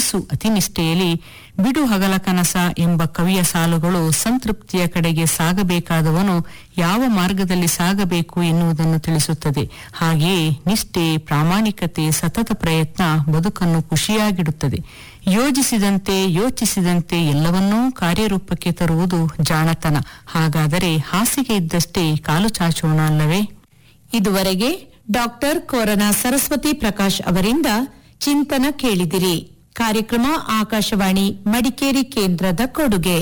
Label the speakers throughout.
Speaker 1: ವಯಸ್ಸು ಅತಿನಿಷ್ಠೆಯಲ್ಲಿ ಬಿಡು ಹಗಲ ಕನಸ ಎಂಬ ಕವಿಯ ಸಾಲುಗಳು ಸಂತೃಪ್ತಿಯ ಕಡೆಗೆ ಸಾಗಬೇಕಾದವನು ಯಾವ ಮಾರ್ಗದಲ್ಲಿ ಸಾಗಬೇಕು ಎನ್ನುವುದನ್ನು ತಿಳಿಸುತ್ತದೆ ಹಾಗೆಯೇ ನಿಷ್ಠೆ ಪ್ರಾಮಾಣಿಕತೆ ಸತತ ಪ್ರಯತ್ನ ಬದುಕನ್ನು ಖುಷಿಯಾಗಿಡುತ್ತದೆ ಯೋಜಿಸಿದಂತೆ ಯೋಚಿಸಿದಂತೆ ಎಲ್ಲವನ್ನೂ ಕಾರ್ಯರೂಪಕ್ಕೆ ತರುವುದು ಜಾಣತನ ಹಾಗಾದರೆ ಹಾಸಿಗೆ ಇದ್ದಷ್ಟೇ ಕಾಲು ಚಾಚೋಣ ಅಲ್ಲವೇ
Speaker 2: ಇದುವರೆಗೆ ಡಾಕ್ಟರ್ ಕೋರನ ಸರಸ್ವತಿ ಪ್ರಕಾಶ್ ಅವರಿಂದ ಚಿಂತನ ಕೇಳಿದಿರಿ ಕಾರ್ಯಕ್ರಮ ಆಕಾಶವಾಣಿ ಮಡಿಕೇರಿ ಕೇಂದ್ರದ ಕೊಡುಗೆ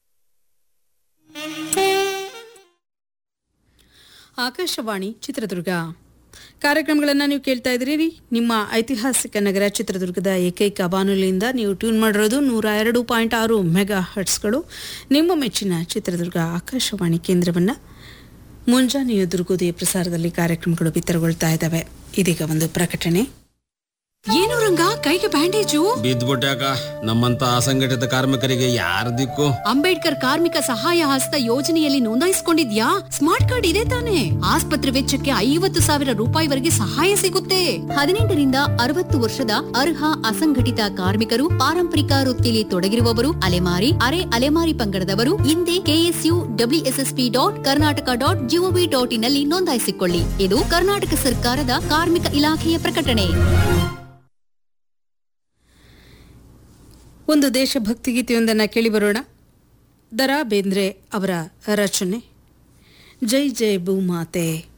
Speaker 3: ಆಕಾಶವಾಣಿ ಚಿತ್ರದುರ್ಗ ಕಾರ್ಯಕ್ರಮಗಳನ್ನು ನೀವು ಕೇಳ್ತಾ ಇದ್ದೀರಿ ನಿಮ್ಮ ಐತಿಹಾಸಿಕ ನಗರ ಚಿತ್ರದುರ್ಗದ ಏಕೈಕ ಬಾನುಲಿಯಿಂದ ನೀವು ಟ್ಯೂನ್ ಮಾಡಿರೋದು ನೂರ ಎರಡು ಪಾಯಿಂಟ್ ಆರು ಮೆಗಾ ಹರ್ಟ್ಸ್ಗಳು ನಿಮ್ಮ ಮೆಚ್ಚಿನ ಚಿತ್ರದುರ್ಗ ಆಕಾಶವಾಣಿ ಕೇಂದ್ರವನ್ನು ಮುಂಜಾನೆಯ ದುರ್ಗೋದಯ ಪ್ರಸಾರದಲ್ಲಿ ಕಾರ್ಯಕ್ರಮಗಳು ಬಿತ್ತರಗೊಳ್ತಾ ಇದ್ದಾವೆ ಇದೀಗ ಒಂದು ಪ್ರಕಟಣೆ
Speaker 4: ಏನು ರಂಗ ಕೈಗೆ ಬ್ಯಾಂಡೇಜು
Speaker 5: ಬಿದ್ದ್ಬಿಟ್ಯಾಕ ನಮ್ಮಂತ ಅಸಂಘಟಿತ ಕಾರ್ಮಿಕರಿಗೆ ಯಾರ ದಿಕ್ಕು
Speaker 4: ಅಂಬೇಡ್ಕರ್ ಕಾರ್ಮಿಕ ಸಹಾಯ ಹಸ್ತ ಯೋಜನೆಯಲ್ಲಿ ನೋಂದಾಯಿಸಿಕೊಂಡಿದ್ಯಾ ಸ್ಮಾರ್ಟ್ ಕಾರ್ಡ್ ಇದೆ ತಾನೆ ಆಸ್ಪತ್ರೆ ವೆಚ್ಚಕ್ಕೆ ಐವತ್ತು ಸಾವಿರ ರೂಪಾಯಿವರೆಗೆ ಸಹಾಯ ಸಿಗುತ್ತೆ ಹದಿನೆಂಟರಿಂದ ಅರವತ್ತು ವರ್ಷದ ಅರ್ಹ ಅಸಂಘಟಿತ ಕಾರ್ಮಿಕರು ಪಾರಂಪರಿಕ ವೃತ್ತಿಯಲ್ಲಿ ತೊಡಗಿರುವವರು ಅಲೆಮಾರಿ ಅರೆ ಅಲೆಮಾರಿ ಪಂಗಡದವರು ಹಿಂದೆ KSU WSSP dot Karnataka dot gov dot in ನಲ್ಲಿ ನೋಂದಾಯಿಸಿಕೊಳ್ಳಿ ಇದು ಕರ್ನಾಟಕ ಸರ್ಕಾರದ ಕಾರ್ಮಿಕ ಇಲಾಖೆಯ ಪ್ರಕಟಣೆ
Speaker 3: ಒಂದು ದೇಶಭಕ್ತಿ ಗೀತೆಯೊಂದನ್ನು ಕೇಳಿ ಬರೋಣ ದರಾ ಬೇಂದ್ರೆ ಅವರ ರಚನೆ ಜೈ ಜೈ ಭೂಮಾತೆ